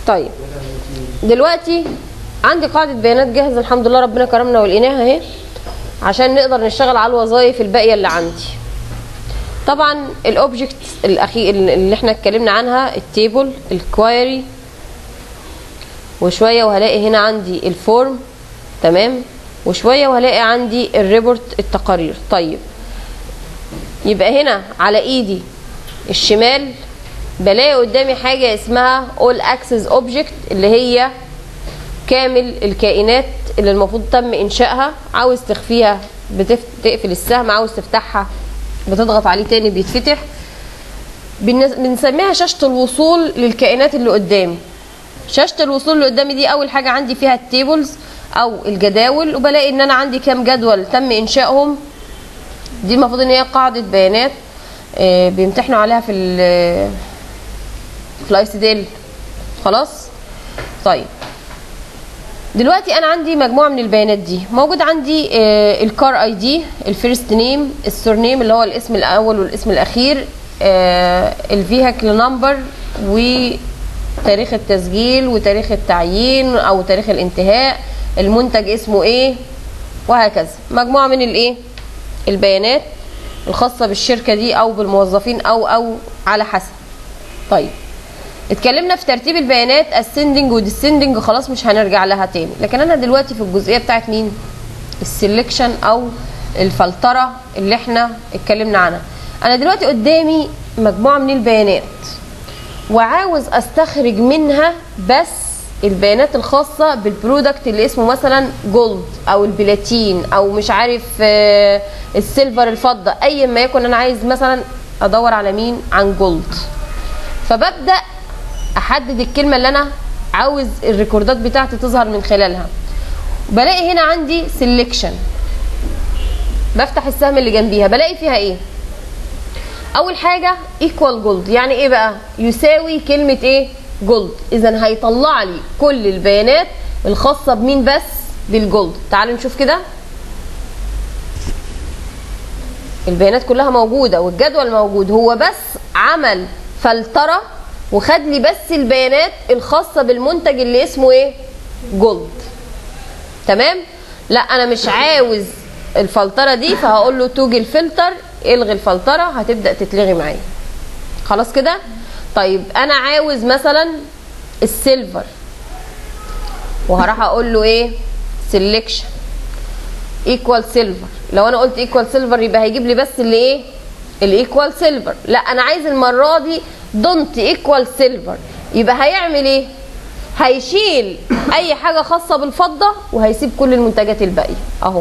طيب دلوقتي عندي قاعدة بيانات جاهزة الحمد لله ربنا كرمنا ولقيناها اهي عشان نقدر نشتغل على الوظائف الباقية اللي عندي طبعا الاوبجكت الاخير اللي احنا اتكلمنا عنها التيبل الكوايري وشوية وهلاقي هنا عندي الفورم تمام وشوية وهلاقي عندي الريبورت التقارير طيب يبقى هنا على ايدي الشمال بلاقي قدامي حاجة اسمها all access object اللي هي كامل الكائنات اللي المفروض تم انشائها عاوز تخفيها بتقفل السهم عاوز تفتحها بتضغط عليه تاني بيتفتح بنس- بنسميها شاشة الوصول للكائنات اللي قدامي شاشة الوصول اللي قدامي دي أول حاجة عندي فيها التيبلز أو الجداول وبلاقي إن أنا عندي كام جدول تم إنشائهم دي المفروض إن هي قاعدة بيانات آه، بيمتحنوا عليها في ال في الاي سي ديل خلاص طيب دلوقتي انا عندي مجموعه من البيانات دي موجود عندي آه، الكار اي دي الفيرست نيم السور نيم اللي هو الاسم الاول والاسم الاخير الفيهيكل نمبر وتاريخ التسجيل وتاريخ التعيين او تاريخ الانتهاء المنتج اسمه ايه وهكذا مجموعه من الايه البيانات الخاصه بالشركه دي او بالموظفين او او على حسب طيب اتكلمنا في ترتيب البيانات ascending وديسندنج خلاص مش هنرجع لها تاني لكن انا دلوقتي في الجزئيه بتاعت مين السلكشن او الفلتره اللي احنا اتكلمنا عنها انا دلوقتي قدامي مجموعه من البيانات وعاوز استخرج منها بس البيانات الخاصة بالبرودكت اللي اسمه مثلا جولد او البلاتين او مش عارف آه، السيلفر الفضة اي ما يكن انا عايز مثلا ادور على مين عن جولد فببدا احدد الكلمه اللي انا عاوز الريكوردات بتاعتي تظهر من خلالها بلاقي هنا عندي سيلكشن بفتح السهم اللي جنبيها بلاقي فيها ايه اول حاجه ايكوال جولد يعني ايه بقى يساوي كلمه ايه جولد اذا هيطلع لي كل البيانات الخاصه بمين بس بالجولد تعالوا نشوف كده البيانات كلها موجوده والجدول موجود هو بس عمل فلتره وخد لي بس البيانات الخاصه بالمنتج اللي اسمه ايه جولد تمام لا انا مش عاوز الفلتره دي فهقول له توجي الفلتر الغي الفلتره هتبدا تتلغي معايا خلاص كده طيب انا عاوز مثلا السيلفر وهروح اقول له ايه سيلكشن ايكوال سيلفر لو انا قلت ايكوال سيلفر يبقى هيجيب لي بس اللي ايه الايكوال سيلفر لا انا عايز المره دي دونت ايكوال سيلفر يبقى هيعمل ايه هيشيل اي حاجه خاصه بالفضه وهيسيب كل المنتجات الباقيه اهو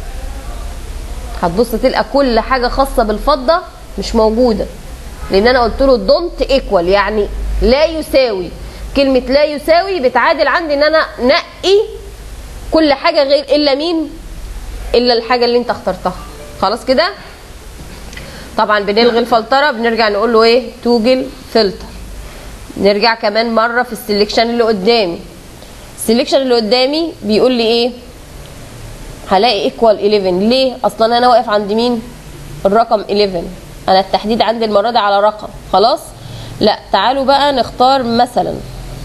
هتبص تلقى كل حاجه خاصه بالفضه مش موجوده لان انا قلت له دونت ايكوال يعني لا يساوي كلمه لا يساوي بتعادل عندي ان انا نقي كل حاجه غير الا مين الا الحاجه اللي انت اخترتها خلاص كده طبعا بنلغي الفلتره بنرجع نقول له ايه توجل فلتر نرجع كمان مره في السلكشن اللي قدامي السلكشن اللي قدامي بيقول لي ايه هلاقي ايكوال 11 ليه اصلا انا واقف عند مين الرقم 11 انا التحديد عندي المره دي على رقم خلاص لا تعالوا بقى نختار مثلا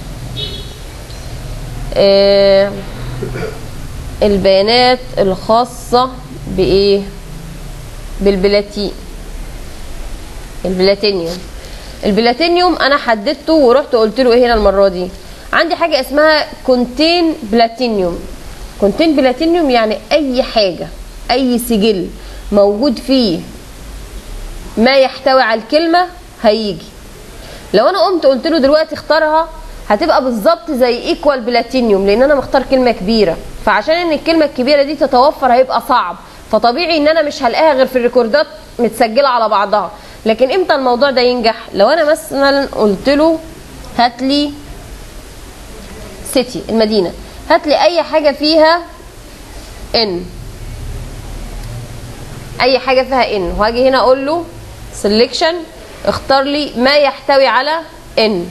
آه البيانات الخاصه بايه بالبلاتين البلاتينيوم البلاتينيوم انا حددته ورحت قلت له ايه هنا المره دي عندي حاجه اسمها كونتين بلاتينيوم كونتين بلاتينيوم يعني اي حاجه اي سجل موجود فيه ما يحتوي على الكلمه هيجي لو انا قمت قلت له دلوقتي اختارها هتبقى بالظبط زي ايكوال بلاتينيوم لان انا مختار كلمه كبيره فعشان ان الكلمه الكبيره دي تتوفر هيبقى صعب فطبيعي ان انا مش هلاقيها غير في الريكوردات متسجله على بعضها لكن امتى الموضوع ده ينجح لو انا مثلا قلت له هات لي سيتي المدينه هات لي اي حاجه فيها ان اي حاجه فيها ان وهاجي هنا اقول له سelection اختار لي ما يحتوي على ان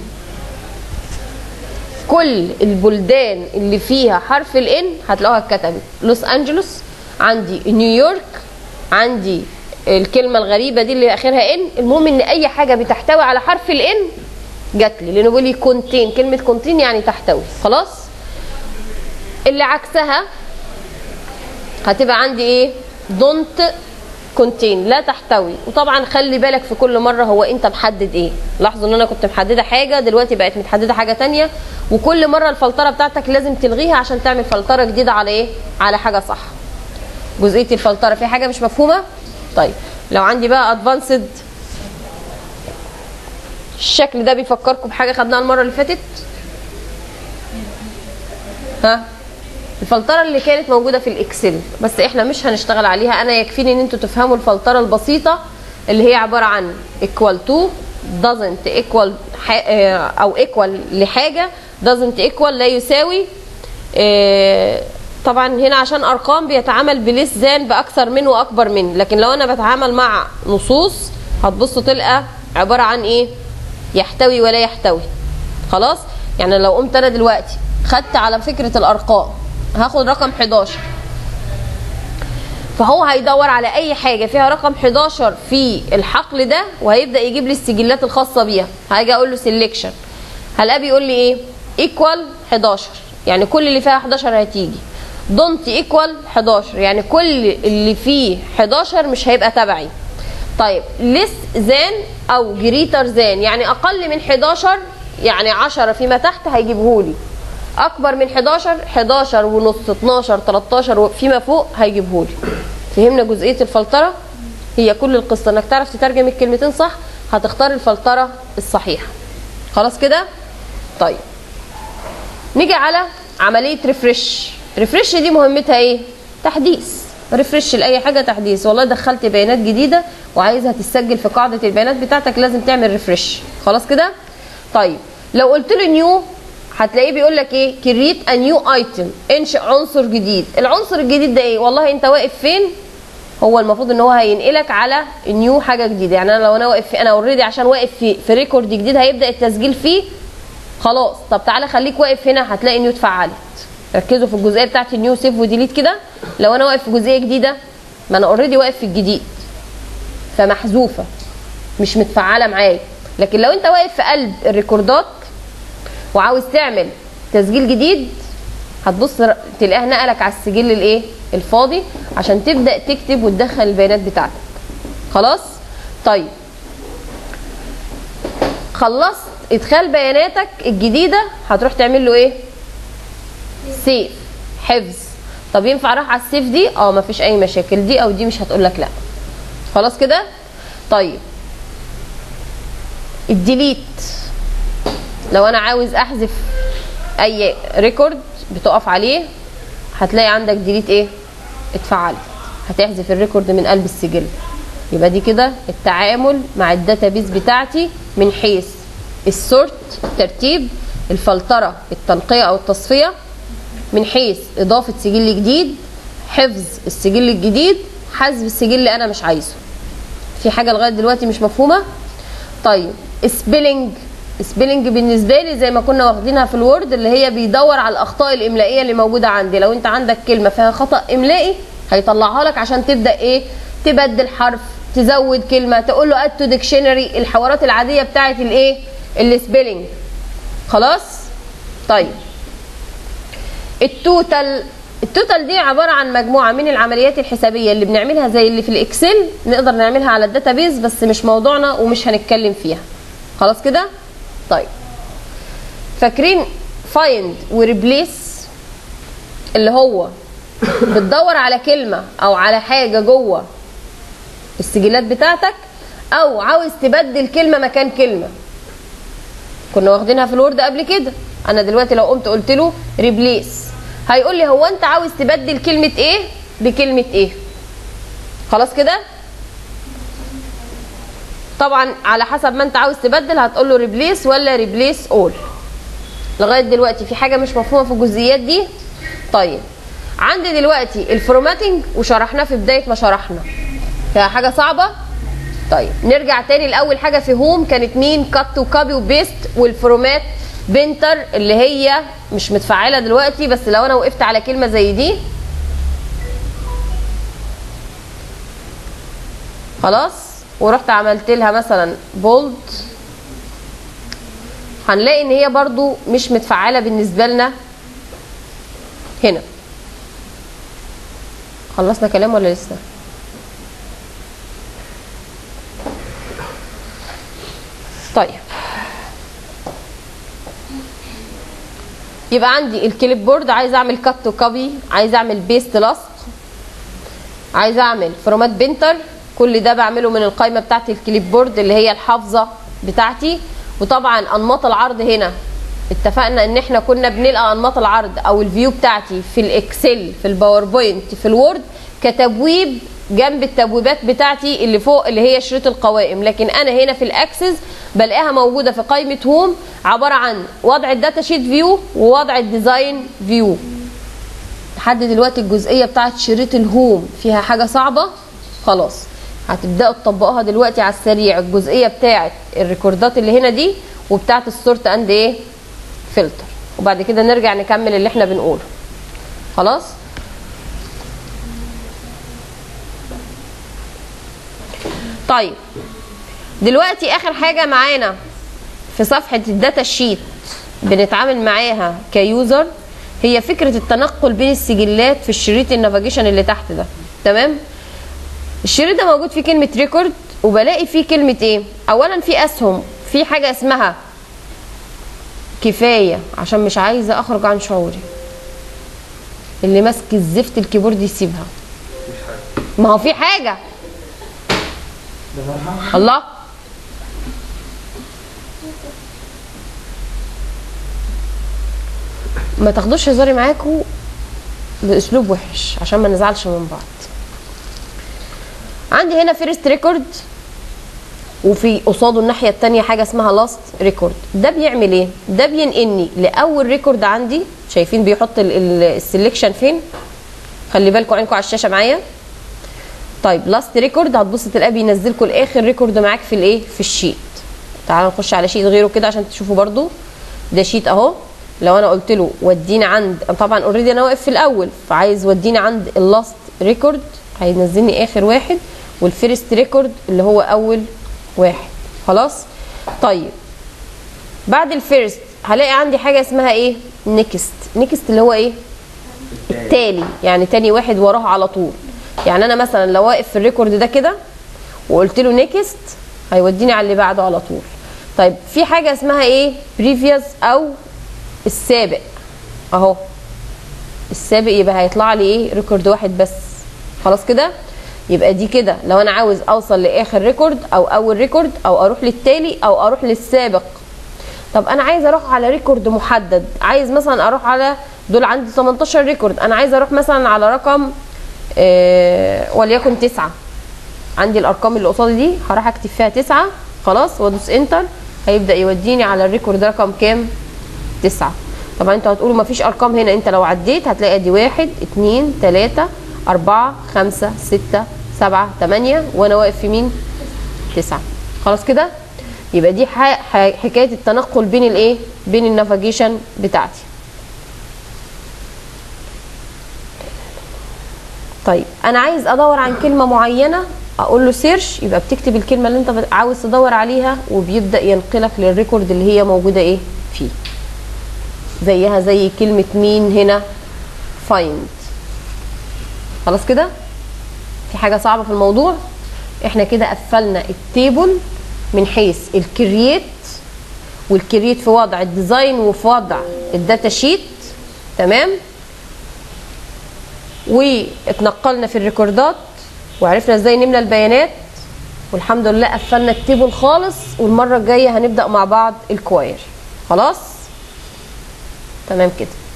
كل البلدان اللي فيها حرف الان هتلاقوها اتكتبت لوس انجلوس عندي نيويورك عندي الكلمة الغريبة دي اللي آخرها إن المهم إن أي حاجة بتحتوي على حرف الإن جات لي لانه بيقول لي كونتين كلمه كونتين يعني تحتوي خلاص اللي عكسها هتبقى عندي ايه دونت كونتين لا تحتوي وطبعا خلي بالك في كل مره هو انت محدد ايه لاحظوا ان انا كنت محدده حاجه دلوقتي بقت متحدده حاجه تانية وكل مره الفلتره بتاعتك لازم تلغيها عشان تعمل فلتره جديده على ايه على حاجه صح جزئيه الفلتره في حاجه مش مفهومه طيب لو عندي بقى ادفانسد الشكل ده بيفكركم بحاجه خدناها المره اللي فاتت ها الفلتره اللي كانت موجوده في الاكسل بس احنا مش هنشتغل عليها انا يكفيني ان انتوا تفهموا الفلتره البسيطه اللي هي عباره عن equal to doesn't equal او equal لحاجه doesn't equal لا يساوي اه طبعا هنا عشان ارقام بيتعامل بليس ذان باكثر من واكبر من لكن لو انا بتعامل مع نصوص هتبصوا تلقى عباره عن ايه يحتوي ولا يحتوي خلاص يعني لو قمت انا دلوقتي خدت على فكره الارقام هاخد رقم 11 فهو هيدور على اي حاجه فيها رقم 11 في الحقل ده وهيبدا يجيب لي السجلات الخاصه بيها هاجي اقول له سيلكشن هلاقيه بيقول لي ايه ايكوال 11 يعني كل اللي فيها 11 هتيجي دونت ايكوال 11 يعني كل اللي فيه 11 مش هيبقى تبعي طيب ليس ذان او جريتر ذان يعني اقل من 11 يعني 10 فيما تحت هيجيبهولي اكبر من 11 11 ونص 12 13 فيما فوق هيجيبهولي فهمنا جزئيه الفلتره هي كل القصه انك تعرف تترجم الكلمتين صح هتختار الفلتره الصحيحه خلاص كده طيب نيجي على عمليه ريفرش ريفرش دي مهمتها ايه تحديث ريفرش لاي حاجه تحديث والله دخلت بيانات جديده وعايزها تتسجل في قاعده البيانات بتاعتك لازم تعمل ريفرش خلاص كده طيب لو قلت له نيو هتلاقيه بيقول لك ايه كريت ا نيو ايتم انشئ عنصر جديد العنصر الجديد ده ايه والله انت واقف فين هو المفروض ان هو هينقلك على نيو حاجه جديده يعني انا لو انا واقف في انا اوريدي عشان واقف في في ريكورد جديد هيبدا التسجيل فيه خلاص طب تعالى خليك واقف هنا هتلاقي نيو اتفعلت ركزوا في الجزئيه بتاعت النيو سيف وديليت كده لو انا واقف في جزئيه جديده ما انا اوريدي واقف في الجديد فمحذوفه مش متفعله معايا لكن لو انت واقف في قلب الريكوردات وعاوز تعمل تسجيل جديد هتبص تلاقيها نقلك على السجل الايه الفاضي عشان تبدا تكتب وتدخل البيانات بتاعتك خلاص طيب خلصت ادخال بياناتك الجديده هتروح تعمل له ايه سيف حفظ طب ينفع اروح على السيف دي اه مفيش اي مشاكل دي او دي مش هتقول لك لا خلاص كده طيب الديليت لو انا عاوز احذف اي ريكورد بتقف عليه هتلاقي عندك ديليت ايه اتفعلت هتحذف الريكورد من قلب السجل يبقى دي كده التعامل مع الداتابيز بتاعتي من حيث السورت ترتيب الفلتره التنقيه او التصفيه من حيث اضافه سجل جديد حفظ السجل الجديد حذف السجل اللي انا مش عايزه في حاجه لغايه دلوقتي مش مفهومه طيب سبيلنج سبيلنج بالنسبه لي زي ما كنا واخدينها في الوورد اللي هي بيدور على الاخطاء الاملائيه اللي موجوده عندي لو انت عندك كلمه فيها خطا املائي هيطلعها لك عشان تبدا ايه تبدل حرف تزود كلمه تقول له اد تو ديكشنري الحوارات العاديه بتاعه الايه السبيلنج خلاص طيب التوتال التوتال دي عباره عن مجموعه من العمليات الحسابيه اللي بنعملها زي اللي في الاكسل نقدر نعملها على الداتابيز بس مش موضوعنا ومش هنتكلم فيها خلاص كده طيب فاكرين فايند وريبليس اللي هو بتدور على كلمه او على حاجه جوه السجلات بتاعتك او عاوز تبدل كلمه مكان كلمه كنا واخدينها في الوورد قبل كده انا دلوقتي لو قمت قلت له ريبليس هيقول لي هو انت عاوز تبدل كلمه ايه بكلمه ايه خلاص كده طبعا على حسب ما انت عاوز تبدل هتقول له ريبليس ولا ريبليس اول لغايه دلوقتي في حاجه مش مفهومه في الجزئيات دي طيب عندي دلوقتي الفورماتنج وشرحناه في بدايه ما شرحنا فيها حاجه صعبه طيب نرجع تاني لاول حاجه في هوم كانت مين كات وكابي وبيست والفورمات بنتر اللي هي مش متفعله دلوقتي بس لو انا وقفت على كلمه زي دي خلاص ورحت عملت لها مثلا بولد هنلاقي ان هي برضو مش متفعله بالنسبه لنا هنا خلصنا كلام ولا لسه طيب يبقى عندي الكليب بورد عايز اعمل كات وكوبي عايز اعمل بيست لصق عايز اعمل فورمات بنتر كل ده بعمله من القائمه بتاعت الكليب بورد اللي هي الحافظه بتاعتي وطبعا انماط العرض هنا اتفقنا ان احنا كنا بنلقى انماط العرض او الفيو بتاعتي في الاكسل في الباوربوينت في الوورد كتبويب جنب التبويبات بتاعتي اللي فوق اللي هي شريط القوائم لكن انا هنا في الاكسس بلاقيها موجوده في قائمه هوم عباره عن وضع الداتا شيت فيو ووضع الديزاين فيو لحد دلوقتي الجزئيه بتاعت شريط الهوم فيها حاجه صعبه خلاص هتبداوا تطبقوها دلوقتي على السريع الجزئيه بتاعت الريكوردات اللي هنا دي وبتاعت السورت اند ايه فلتر وبعد كده نرجع نكمل اللي احنا بنقوله خلاص طيب دلوقتي اخر حاجه معانا في صفحه الداتا شيت بنتعامل معاها كيوزر هي فكره التنقل بين السجلات في الشريط النافيجيشن اللي تحت ده تمام الشريط ده موجود فيه كلمه ريكورد وبلاقي فيه كلمه ايه اولا في اسهم في حاجه اسمها كفايه عشان مش عايزه اخرج عن شعوري اللي ماسك الزفت الكيبورد يسيبها ما هو في حاجه الله ما تاخدوش هزاري معاكوا باسلوب وحش عشان ما نزعلش من بعض عندي هنا فيرست ريكورد وفي قصاده الناحيه الثانيه حاجه اسمها لاست ريكورد ده بيعمل ايه ده بينقلني لاول ريكورد عندي شايفين بيحط السلكشن فين خلي بالكم عينكم على الشاشه معايا طيب لاست ريكورد هتبص تلاقيه بينزلكم الاخر ريكورد معاك في الايه في الشيت تعالوا نخش على شيت غيره كده عشان تشوفوا برده ده شيت اهو لو انا قلت له وديني عند طبعا اوريدي انا واقف في الاول فعايز وديني عند اللاست ريكورد هينزلني اخر واحد والفيرست ريكورد اللي هو اول واحد خلاص طيب بعد الفيرست هلاقي عندي حاجه اسمها ايه نيكست نيكست اللي هو ايه التالي يعني تاني واحد وراه على طول يعني انا مثلا لو واقف في الريكورد ده كده وقلت له نيكست هيوديني على اللي بعده على طول طيب في حاجه اسمها ايه بريفيوس او السابق اهو السابق يبقى هيطلع لي ايه ريكورد واحد بس خلاص كده يبقى دي كده لو انا عاوز اوصل لاخر ريكورد او اول ريكورد او اروح للتالي او اروح للسابق طب انا عايز اروح على ريكورد محدد عايز مثلا اروح على دول عندي 18 ريكورد انا عايز اروح مثلا على رقم آه وليكن تسعة عندي الارقام اللي قصادي دي هروح اكتب فيها تسعة خلاص وادوس انتر هيبدا يوديني على الريكورد رقم كام تسعة طبعا انتوا هتقولوا مفيش ارقام هنا انت لو عديت هتلاقي ادي واحد اتنين تلاتة اربعة خمسة ستة سبعة تمانية وانا واقف في مين تسعة خلاص كده يبقى دي حكاية التنقل بين الايه بين النافيجيشن بتاعتي طيب انا عايز ادور عن كلمه معينه اقول له سيرش يبقى بتكتب الكلمه اللي انت عاوز تدور عليها وبيبدا ينقلك للريكورد اللي هي موجوده ايه فيه زيها زي كلمه مين هنا فايند خلاص كده في حاجه صعبه في الموضوع احنا كده قفلنا التيبل من حيث الكرييت والكرييت في وضع الديزاين وفي وضع الداتا شيت تمام واتنقلنا في الريكوردات وعرفنا ازاي نملى البيانات والحمد لله قفلنا التيبل خالص والمره الجايه هنبدا مع بعض الكواير خلاص تمام كده